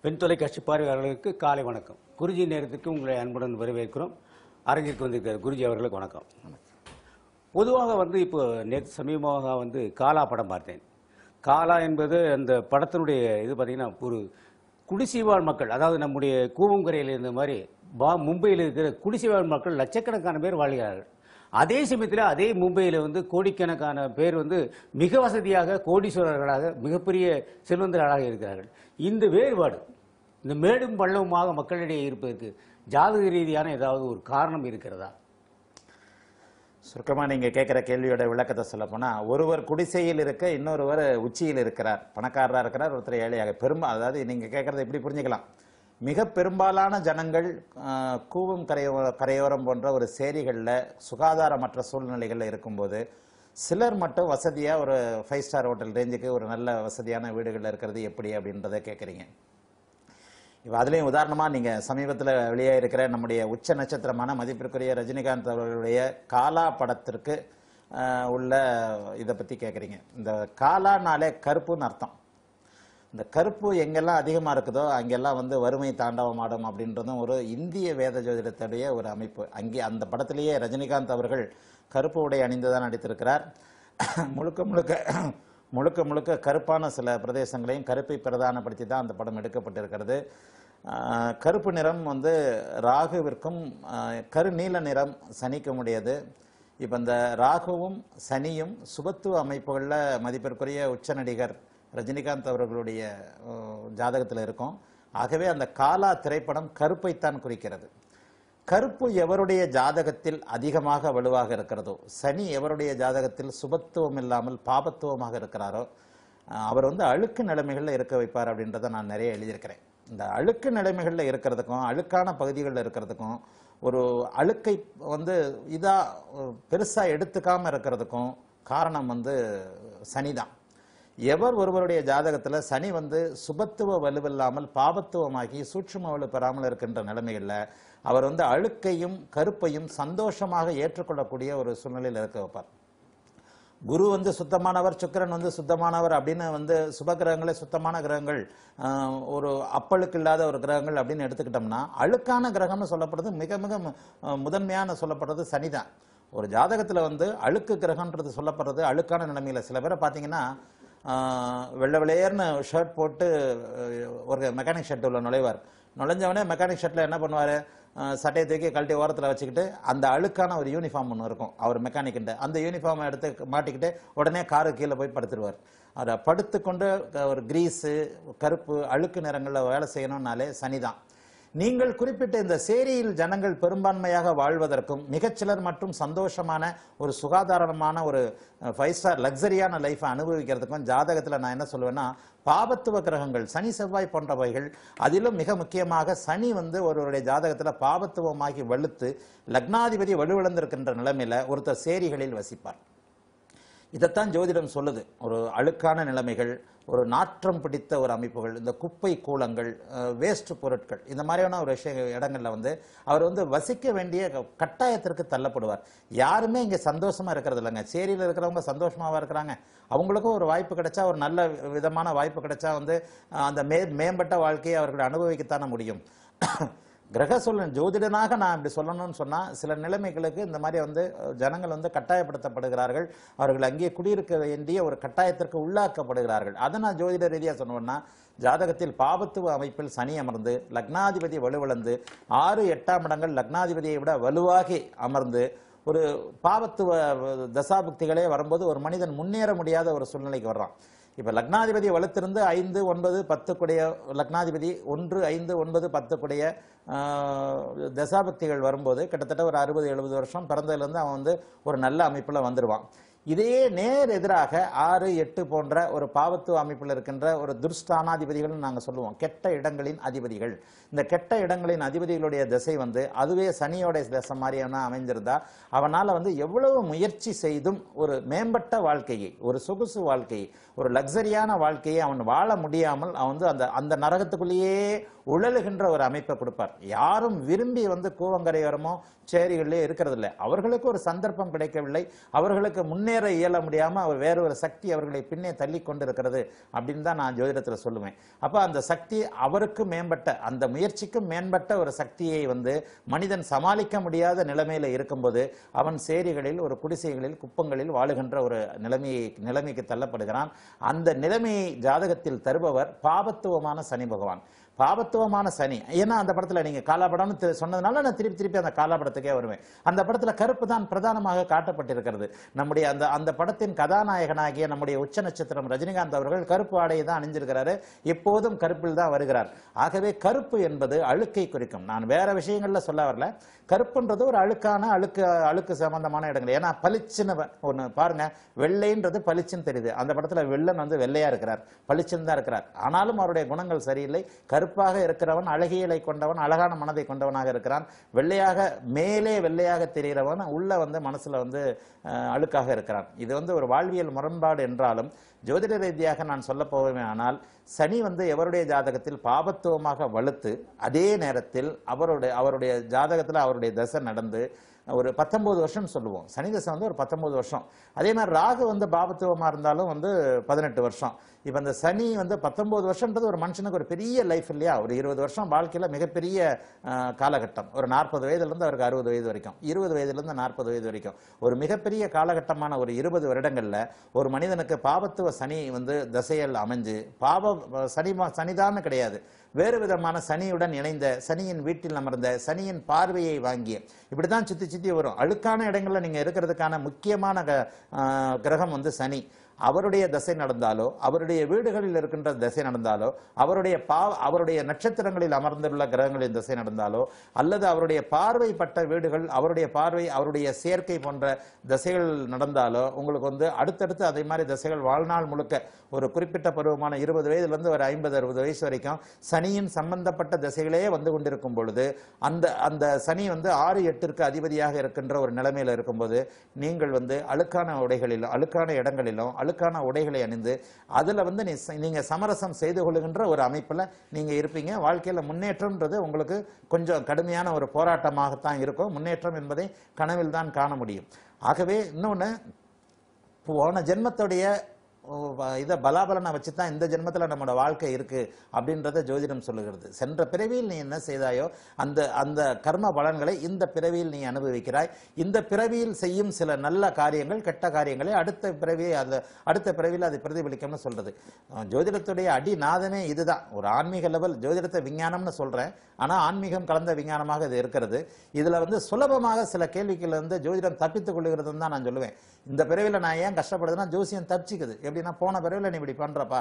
பெண் தொலைக்காட்சி பார்வையாளர்களுக்கு காலை வணக்கம் குருஜி நேரத்துக்கு உங்களை அன்புடன் வரவேற்கிறோம் அரங்கிற்கு வந்திருக்கிற குருஜி அவர்களுக்கு வணக்கம் பொதுவாக வந்து இப்போ நேற்று சமீபமாக வந்து காலா படம் பார்த்தேன் காலா என்பது அந்த படத்தினுடைய இது பார்த்தீங்கன்னா ஒரு குடிசைவாழ் மக்கள் அதாவது நம்முடைய கூவங்கரையில் இருந்த மாதிரி பா மும்பையில் இருக்கிற குடிசைவாழ் மக்கள் லட்சக்கணக்கான பேர் வாழ்கிறார்கள் அதே சமயத்தில் அதே மும்பையில் வந்து கோடிக்கணக்கான பேர் வந்து மிக வசதியாக கோடீஸ்வரர்களாக மிகப்பெரிய செல்வந்தர்களாக இருக்கிறார்கள் இந்த வேறுபாடு இந்த மேடும் பள்ளவுமாக மக்களிடையே இருப்பதற்கு ஜாதக ரீதியான ஏதாவது ஒரு காரணம் இருக்கிறதா சுருக்கமாக நீங்கள் கேட்குற கேள்வியோட விளக்கத்தை சொல்ல போனால் ஒருவர் குடிசையில் இருக்க இன்னொருவர் உச்சியில் இருக்கிறார் பணக்காரராக இருக்கிறார் ஒருத்தர் ஏழையாக பெரும்பா அதாவது நீங்கள் கேட்குறத இப்படி புரிஞ்சுக்கலாம் மிக பெரும்பாலான ஜனங்கள் ஆஹ், கூவம் கரையோ கரையோரம் போன்ற ஒரு சேரிகளில் சுகாதாரமற்ற சூழ்நிலைகளில் இருக்கும்போது சிலர் மட்டும் வசதியாக ஒரு ஃபைவ் ஸ்டார் ஹோட்டல் ரேஞ்சுக்கு ஒரு நல்ல வசதியான வீடுகளில் இருக்கிறது எப்படி அப்படின்றத கேட்குறீங்க இப்போ அதுலேயும் உதாரணமாக நீங்கள் சமீபத்தில் வெளியே இருக்கிற நம்முடைய உச்ச நட்சத்திரமான மதிப்பிற்குரிய ரஜினிகாந்த் அவர்களுடைய காலா படத்திற்கு ஆஹ், உள்ள இதை பற்றி கேட்குறீங்க இந்த காலானாலே கருப்புன்னு அர்த்தம் இந்த கருப்பு எங்கெல்லாம் அதிகமாக இருக்குதோ அங்கெல்லாம் வந்து வறுமை தாண்டவமாடும் அப்படின்றதும் ஒரு இந்திய வேத ஜோதிடத்துடைய ஒரு அமைப்பு அங்கே அந்த படத்திலேயே ரஜினிகாந்த் அவர்கள் கருப்பு உடை அணிந்து தான் நடித்திருக்கிறார் முழுக்க முழுக்க முழுக்க முழுக்க கருப்பான சில பிரதேசங்களையும் கருப்பை பிரதானப்படுத்தி தான் அந்த படம் எடுக்கப்பட்டிருக்கிறது ஆஹ், கருப்பு நிறம் வந்து ராகுவிற்கும் ஆஹ், கருநீல நிறம் சனிக்கும் உடையது இப்போ இந்த ராகுவும் சனியும் சுபத்துவ அமைப்புகளில் மதிப்பிற்குரிய உச்ச நடிகர் ரஜினிகாந்த் அவர்களுடைய ஜாதகத்தில் இருக்கும் ஆகவே அந்த காலா திரைப்படம் கருப்பைத்தான் குறிக்கிறது கருப்பு எவருடைய ஜாதகத்தில் அதிகமாக வலுவாக இருக்கிறதோ சனி எவருடைய ஜாதகத்தில் சுபத்துவம் இல்லாமல் பாபத்துவமாக இருக்கிறாரோ அஹ், அவர் வந்து அழுக்கு நிலைமைகளில் இருக்க வைப்பார் அப்படின்றத நான் நிறைய எழுதியிருக்கிறேன் இந்த அழுக்கு நிலைமைகளில் இருக்கிறதுக்கும் அழுக்கான பகுதிகளில் இருக்கிறதுக்கும் ஒரு அழுக்கை வந்து இதாக பெருசாக எடுத்துக்காமல் இருக்கிறதுக்கும் காரணம் வந்து சனிதான் எவர் ஒருவருடைய ஜாதகத்துல சனி வந்து சுபத்துவ வலுவில்லாமல் பாபத்துவமாகி சூட்சும வலு பெறாமல் இருக்கின்ற நிலைமைகளில் அவர் வந்து அழுக்கையும் கருப்பையும் சந்தோஷமாக ஏற்றுக்கொள்ளக்கூடிய ஒரு சூழ்நிலையில் இருக்க வைப்பார் குரு வந்து சுத்தமானவர் சுக்கிரன் வந்து சுத்தமானவர் அப்படின்னு வந்து சுப கிரகங்களே சுத்தமான கிரகங்கள் ஆஹ், ஒரு அப்பழுக்கு இல்லாத ஒரு கிரகங்கள் அப்படின்னு எடுத்துக்கிட்டோம்னா அழுக்கான கிரகம்னு சொல்லப்படுறது மிக மிக மு- ஆஹ், முதன்மையான சொல்லப்படுறது சனிதான் ஒரு ஜாதகத்துல வந்து அழுக்கு கிரகம்ன்றது சொல்லப்படுறது அழுக்கான நிலைமையில சில பேரை பார்த்தீங்கன்னா ஆஹ், வெள்ளை வெள்ளையர்னு ஷர்ட் போட்டு ஆஹ், ஒரு மெக்கானிக் ஷர்ட் உள்ள நுழைவார் நுழைஞ்சவனே மெக்கானிக் ஷர்ட்டில் என்ன பண்ணுவார் சட்டையை தூக்கி கழட்டி ஓரத்தில் வச்சுக்கிட்டு அந்த அழுக்கான ஒரு யூனிஃபார்ம் ஒன்று இருக்கும் அவர் மெக்கானிக்கிட்ட அந்த யூனிஃபார்மை எடுத்து மாட்டிக்கிட்டு உடனே காரு கீழே போய் படுத்துருவார் அதை படுத்துக்கொண்டு க- ஒரு கிரீஸு கருப்பு அழுக்கு நிறங்களில் வேலை செய்யணும்னாலே சனிதான் நீங்கள் குறிப்பிட்ட இந்த சேரியில் ஜனங்கள் பெரும்பான்மையாக வாழ்வதற்கும் மிகச்சிலர் மற்றும் சந்தோஷமான ஒரு சுகாதாரமான ஒரு ஃபைவ் ஸ்டார் லக்ஸரியான லைஃப்பை அனுபவிக்கிறதுக்கும் ஜாதகத்தில் நான் என்ன சொல்லுவேன்னா பாபத்துவ கிரகங்கள் சனி செவ்வாய் போன்றவைகள் அதிலும் மிக முக்கியமாக சனி வந்து ஒருவருடைய ஜாதகத்தில் பாபத்துவமாகி வலுத்து லக்னாதிபதி வலுவிழந்திருக்கின்ற நிலைமையில ஒருத்தர் சேரிகளில் வசிப்பார் இதைத்தான் ஜோதிடம் சொல்லுது ஒரு அழுக்கான நிலைமைகள் ஒரு நாற்றம் பிடித்த ஒரு அமைப்புகள் இந்த குப்பை கூலங்கள் வேஸ்ட் பொருட்கள் இந்த மாதிரியான ஒரு விஷய இடங்கள்ல வந்து அவர் வந்து வசிக்க வேண்டிய க- கட்டாயத்திற்கு தள்ளப்படுவார் யாருமே இங்க சந்தோஷமா இருக்கிறது இல்லைங்க சேரியில் இருக்கிறவங்க சந்தோஷமாவா இருக்கிறாங்க அவங்களுக்கும் ஒரு வாய்ப்பு கிடைச்சா ஒரு நல்ல விதமான வாய்ப்பு கிடைச்சா வந்து அஹ், அந்த மே மேம்பட்ட வாழ்க்கையை அவர்கள் அனுபவிக்கத்தானே முடியும் கிரக சொல்ல ஜோதிடனாக நான் இப்படி சொல்லணும்னு சொன்னா சில நிலைமைகளுக்கு இந்த மாதிரி வந்து அஹ், ஜனங்கள் வந்து கட்டாயப்படுத்தப்படுகிறார்கள் அவர்கள் அங்கே குடியிருக்க வேண்டிய ஒரு கட்டாயத்திற்கு உள்ளாக்கப்படுகிறார்கள் அதை நான் ஜோதிட ரீதியாக சொன்னோம்னா ஜாதகத்தில் பாபத்துவ அமைப்பில் சனி அமர்ந்து லக்னாதிபதி வலுவிழந்து ஆறு எட்டாம் இடங்கள் லக்னாதிபதியை விட வலுவாகி அமர்ந்து ஒரு பாவத்துவ தசாபுக்திகளே வரும்போது ஒரு மனிதன் முன்னேற முடியாத ஒரு சூழ்நிலைக்கு வர்றான் இப்ப லக்னாதிபதி வலுத்திருந்து ஐந்து ஒன்பது பத்துக்குடைய லக்னாதிபதி ஒன்று ஐந்து ஒன்பது பத்துக்குடைய ஆஹ், தசாபக்திகள் வரும்போது கிட்டத்தட்ட ஒரு அறுபது எழுபது வருஷம் பிறந்ததுலேருந்து அவன் வந்து ஒரு நல்ல அமைப்புல வந்துருவான் இதையே நேர் எதிராக ஆறு எட்டு போன்ற ஒரு பாவத்துவ அமைப்பில் இருக்கின்ற ஒரு துர்ஸ்தானாதிபதிகள் நாங்கள் சொல்லுவோம் கெட்ட இடங்களின் அதிபதிகள் இந்த கெட்ட இடங்களின் அதிபதிகளுடைய திசை வந்து அதுவே சனியோட திசை மாதிரியான அமைஞ்சிருந்தா அவனால் வந்து எவ்வளவு முயற்சி செய்தும் ஒரு மேம்பட்ட வாழ்க்கையை ஒரு சொகுசு வாழ்க்கையை ஒரு லக்ஸரியான வாழ்க்கையை அவன் வாழ முடியாமல் அவன் வந்து அந்த அந்த நரகத்துக்குள்ளேயே உழலுகின்ற ஒரு அமைப்பை கொடுப்பார் யாரும் விரும்பி வந்து கூவங்கரையோரமோ சேரிகளிலே இருக்கிறது இல்லை அவர்களுக்கு ஒரு சந்தர்ப்பம் கிடைக்கவில்லை அவர்களுக்கு முன்னே முன்னேற இயல முடியாம அவர் வேற ஒரு சக்தி அவர்களை பின்னே தள்ளி கொண்டிருக்கிறது அப்படின்னு தான் நான் ஜோதிடத்துல சொல்லுவேன் அப்ப அந்த சக்தி அவருக்கு மேம்பட்ட அந்த முயற்சிக்கும் மேம்பட்ட ஒரு சக்தியை வந்து மனிதன் சமாளிக்க முடியாத நிலைமையில இருக்கும்போது அவன் சேரிகளில் ஒரு குடிசைகளில் குப்பங்களில் வாழுகின்ற ஒரு நிலைமையை நிலைமைக்கு தள்ளப்படுகிறான் அந்த நிலைமையை ஜாதகத்தில் தருபவர் பாபத்துவமான சனி பகவான் பாபத்துவமான சனி ஏன்னா அந்த படத்துல நீங்க காலாபடம்னு தி- சொன்னதுனால நான் திருப்பி திருப்பி அந்த காலாபடத்துக்கே வருவேன் அந்த படத்துல கருப்பு தான் பிரதானமாக காட்டப்பட்டிருக்கிறது நம்முடைய அந்த அந்த படத்தின் கதாநாயகனாகிய நம்முடைய உச்ச நட்சத்திரம் ரஜினிகாந்த் அவர்கள் கருப்பு ஆடையை தான் அணிஞ்சிருக்கிறாரு எப்போதும் கருப்பில் தான் வருகிறார் ஆகவே கருப்பு என்பது அழுக்கை குறிக்கும் நான் வேற விஷயங்கள்ல சொல்ல வரல கருப்புன்றது ஒரு அழுக்கான அழுக்கு அழுக்கு சம்பந்தமான இடங்கள் ஏன்னா பளிச்சுன்னு வ- ஒண்ணு பாருங்க வெள்ளைன்றது பளிச்சுன்னு தெரியுது அந்த படத்துல வெள்ளன் வந்து வெள்ளையா இருக்கிறார் பளிச்சுன்னு தான் இருக்கிறார் ஆனாலும் அவருடைய குணங்கள் சரியில்லை கருப்பாக இருக்கிறவன் அழகியலை கொண்டவன் அழகான மனதை கொண்டவனாக இருக்கிறான் வெள்ளையாக மேலே வெள்ளையாக தெரிகிறவன் உள்ள வந்து மனசுல வந்து அஹ், அழுக்காக இருக்கிறான் இது வந்து ஒரு வாழ்வியல் முரண்பாடு என்றாலும் ஜோதிட ரீதியாக நான் சொல்ல போவேன் ஆனால் சனி வந்து எவருடைய ஜாதகத்தில் பாபத்துவமாக வலுத்து அதே நேரத்தில் அவருடைய அவருடைய ஜாதகத்தில் அவருடைய தசை நடந்து ஒரு பத்தொன்பது வருஷம் சொல்லுவோம் சனி தசை வந்து ஒரு பத்தொன்பது வருஷம் அதே மாதிரி ராகு வந்து பாபத்துவமாக இருந்தாலும் வந்து பதினெட்டு வருஷம் இப்போ இந்த சனி வந்து பத்தொன்பது வருஷம்ன்றது ஒரு மனுஷனுக்கு ஒரு பெரிய லைஃப் இல்லையா ஒரு இருபது வருஷம் வாழ்க்கையில் மிகப்பெரிய அஹ், காலகட்டம் ஒரு நாற்பது வயதுலேருந்து அவருக்கு அறுபது வயது வரைக்கும் இருபது வயதுலேருந்து நாற்பது வயது வரைக்கும் ஒரு மிகப்பெரிய காலகட்டமான ஒரு இருபது வருடங்களில் ஒரு மனிதனுக்கு பாபத்துவ சனி வந்து தசையில் அமைஞ்சு பாப சனி சனிதான்னு கிடையாது வேறு விதமான சனியுடன் இணைந்த சனியின் வீட்டில் அமர்ந்த சனியின் பார்வையை வாங்கிய இப்படிதான் சுத்தி சுத்தி வரும் அழுக்கான இடங்கள்ல நீங்க இருக்கிறதுக்கான முக்கியமான க- ஆஹ் கிரகம் வந்து சனி அவருடைய தசை நடந்தாலோ அவருடைய வீடுகளில் இருக்கின்ற தசை நடந்தாலோ அவருடைய பா அவருடைய நட்சத்திரங்களில் அமர்ந்துள்ள கிரகங்களின் திசை நடந்தாலோ அல்லது அவருடைய பார்வைப்பட்ட வீடுகள் அவருடைய பார்வை அவருடைய சேர்க்கை போன்ற திசைகள் நடந்தாலோ உங்களுக்கு வந்து அடுத்தடுத்து அதே மாதிரி திசைகள் வாழ்நாள் முழுக்க ஒரு குறிப்பிட்ட பருவமான இருபது வயதுலேருந்து ஒரு ஐம்பது அறுபது வயசு வரைக்கும் சனியின் சம்பந்தப்பட்ட திசைகளே வந்து கொண்டிருக்கும் பொழுது அந்த அந்த சனி வந்து ஆறு எட்டிற்கு அதிபதியாக இருக்கின்ற ஒரு நிலைமையில இருக்கும்போது நீங்கள் வந்து அழுக்கான உடைகளிலும் அழுக்கான இடங்களிலும் அழுக்கான உடைகளை அணிந்து அதுல வந்து நீ ச- நீங்க சமரசம் செய்து கொள்ளுகின்ற ஒரு அமைப்புல நீங்க இருப்பீங்க வாழ்க்கையில முன்னேற்றம்ன்றது உங்களுக்கு கொஞ்சம் கடுமையான ஒரு போராட்டமாகத்தான் இருக்கும் முன்னேற்றம் என்பதை கனவில் தான் காண முடியும் ஆகவே இன்னொன்னு போன ஜென்மத்துடைய ஓ, வ- இதை பலாபலனை வச்சு தான் இந்த ஜென்மத்தில் நம்மளோட வாழ்க்கை இருக்கு அப்படின்றத ஜோதிடம் சொல்லுகிறது சென்ற பிறவியில் நீ என்ன செய்தாயோ அந்த அந்த கர்ம பலன்களை இந்த பிறவியில் நீ அனுபவிக்கிறாய் இந்த பிறவியில் செய்யும் சில நல்ல காரியங்கள் கெட்ட காரியங்களை அடுத்த பிறவியை அந்த அடுத்த பிறவியில் அது பிரதிபலிக்கும்னு சொல்றது அஹ், ஜோதிடத்துடைய அடி நாதமே இதுதான் ஒரு ஆன்மீக லெவல் ஜோதிடத்தை விஞ்ஞானம்னு சொல்றேன் ஆனா ஆன்மீகம் கலந்த விஞ்ஞானமாக இது இருக்கிறது இதுல வந்து சுலபமாக சில கேள்விகள் வந்து ஜோதிடம் தப்பித்துக் கொள்ளுகிறதுன்னு தான் நான் சொல்லுவேன் இந்த பிறவில நான் ஏன் கஷ்டப்படுதுன்னா ஜோசியம் தப்பிச்சுக்குது எப்படின்னா போன பிறவில நீ இப்படி பண்றப்பா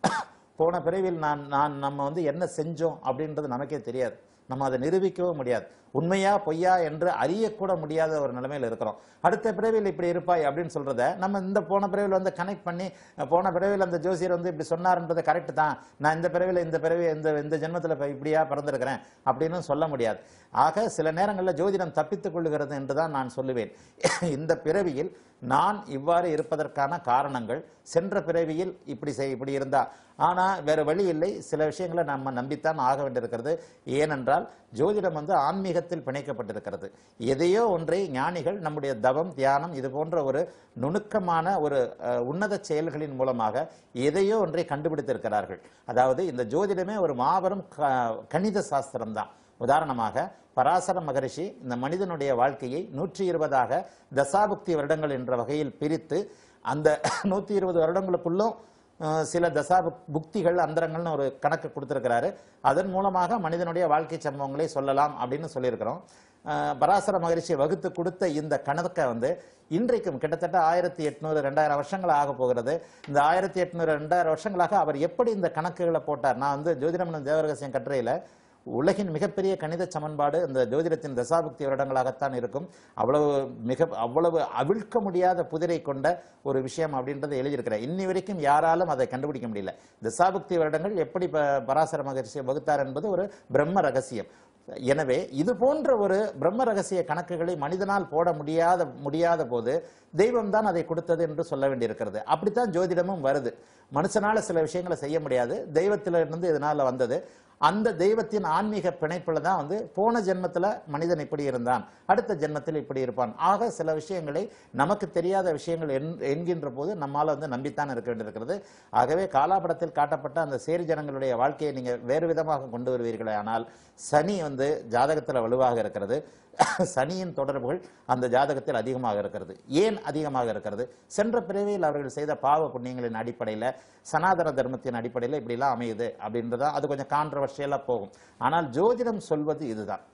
போன பிறவியில் நான் நான் நம்ம வந்து என்ன செஞ்சோம் அப்படின்றது நமக்கே தெரியாது நம்ம அதை நிரூபிக்கவும் முடியாது உண்மையா பொய்யா என்று அறியக்கூட முடியாத ஒரு நிலைமையில இருக்கிறோம் அடுத்த பிறவியில் இப்படி இருப்பாய் அப்படின்னு சொல்றத நம்ம இந்த போன பிறவியில் வந்து கனெக்ட் பண்ணி அஹ், போன பிறவியில் அந்த ஜோசியர் வந்து இப்படி சொன்னார்ன்றது கரெக்ட் தான் நான் இந்த பிறவியில் இந்த பிறவி இந்த இந்த ஜென்மத்தில் இப்ப இப்படியா பிறந்திருக்கிறேன் அப்படின்னு சொல்ல முடியாது ஆக சில நேரங்களில் ஜோதிடம் தப்பித்துக் கொள்ளுகிறது என்று தான் நான் சொல்லுவேன் இந்த பிறவியில் நான் இவ்வாறு இருப்பதற்கான காரணங்கள் சென்ற பிறவியில் இப்படி செய் இப்படி இருந்தா ஆனா வேற வழி இல்லை சில விஷயங்களை நம்ம நம்பித்தான் ஆக வேண்டியிருக்கிறது ஏனென்றால் ஜோதிடம் வந்து ஆன்மீகத்தில் பிணைக்கப்பட்டிருக்கிறது எதையோ ஒன்றை ஞானிகள் நம்முடைய தவம் தியானம் இது போன்ற ஒரு நுணுக்கமான ஒரு அஹ், உன்னத செயல்களின் மூலமாக எதையோ ஒன்றை கண்டுபிடித்திருக்கிறார்கள் அதாவது இந்த ஜோதிடமே ஒரு மாபெரும் க- கணித சாஸ்திரம் தான் உதாரணமாக பராசர மகரிஷி இந்த மனிதனுடைய வாழ்க்கையை நூற்றி இருபதாக தசாபுக்தி வருடங்கள் என்ற வகையில் பிரித்து அந்த நூற்றி இருபது வருடங்களுக்குள்ளும் அஹ், சில தசா புக்- புக்திகள் அந்தரங்கள்னு ஒரு கணக்கு கொடுத்திருக்கிறாரு அதன் மூலமாக மனிதனுடைய வாழ்க்கை சம்பவங்களை சொல்லலாம் அப்படின்னு சொல்லியிருக்கிறோம் அஹ், பராசர மகரிஷி வகுத்து கொடுத்த இந்த கணக்கை வந்து இன்றைக்கும் கிட்டத்தட்ட ஆயிரத்தி எட்நூறு ரெண்டாயிரம் வருஷங்கள் ஆக போகிறது இந்த ஆயிரத்தி எட்நூறு ரெண்டாயிரம் வருஷங்களாக அவர் எப்படி இந்த கணக்குகளை போட்டார் நான் வந்து ஜோதிடம் தேவரகசியம் கட்டுரையில உலகின் மிகப்பெரிய கணித சமன்பாடு இந்த ஜோதிடத்தின் தசாபுக்தி வருடங்களாகத்தான் இருக்கும் அவ்வளவு மிக அவ்வளவு அவிழ்க்க முடியாத புதிரை கொண்ட ஒரு விஷயம் அப்படின்றத எழுதியிருக்கிறேன் இன்னி வரைக்கும் யாராலும் அதை கண்டுபிடிக்க முடியல தசாபுக்தி வருடங்கள் எப்படி ப- பராசர மகரிஷி வகுத்தார் என்பது ஒரு பிரம்ம ரகசியம் எனவே இது போன்ற ஒரு பிரம்ம ரகசிய கணக்குகளை மனிதனால் போட முடியாத முடியாத போது தெய்வம் தான் அதை கொடுத்தது என்று சொல்ல வேண்டியிருக்கிறது அப்படித்தான் ஜோதிடமும் வருது மனுஷனால சில விஷயங்களை செய்ய முடியாது தெய்வத்திலிருந்து இதனால வந்தது அந்த தெய்வத்தின் ஆன்மீக பிணைப்புல தான் வந்து போன ஜென்மத்துல மனிதன் இப்படி இருந்தான் அடுத்த ஜென்மத்தில் இப்படி இருப்பான் ஆக சில விஷயங்களை நமக்கு தெரியாத விஷயங்கள் என்- என்கின்ற போது நம்மால வந்து நம்பித்தான் இருக்க வேண்டியிருக்கிறது ஆகவே காலாபடத்தில் காட்டப்பட்ட அந்த சேரி ஜனங்களுடைய வாழ்க்கையை நீங்க வேறு விதமாக கொண்டு வருவீர்களே ஆனால் சனி வந்து ஜாதகத்துல வலுவாக இருக்கிறது சனியின் தொடர்புகள் அந்த ஜாதகத்தில் அதிகமாக இருக்கிறது ஏன் அதிகமாக இருக்கிறது சென்ற பிறவியில் அவர்கள் செய்த பாவ புண்ணியங்களின் அடிப்படையில் சனாதன தர்மத்தின் அடிப்படையில் இப்படிலாம் அமையுது அப்படின்றதா அது கொஞ்சம் கான்ட்ரவர்ஷியலாக போகும் ஆனால் ஜோதிடம் சொல்வது இதுதான்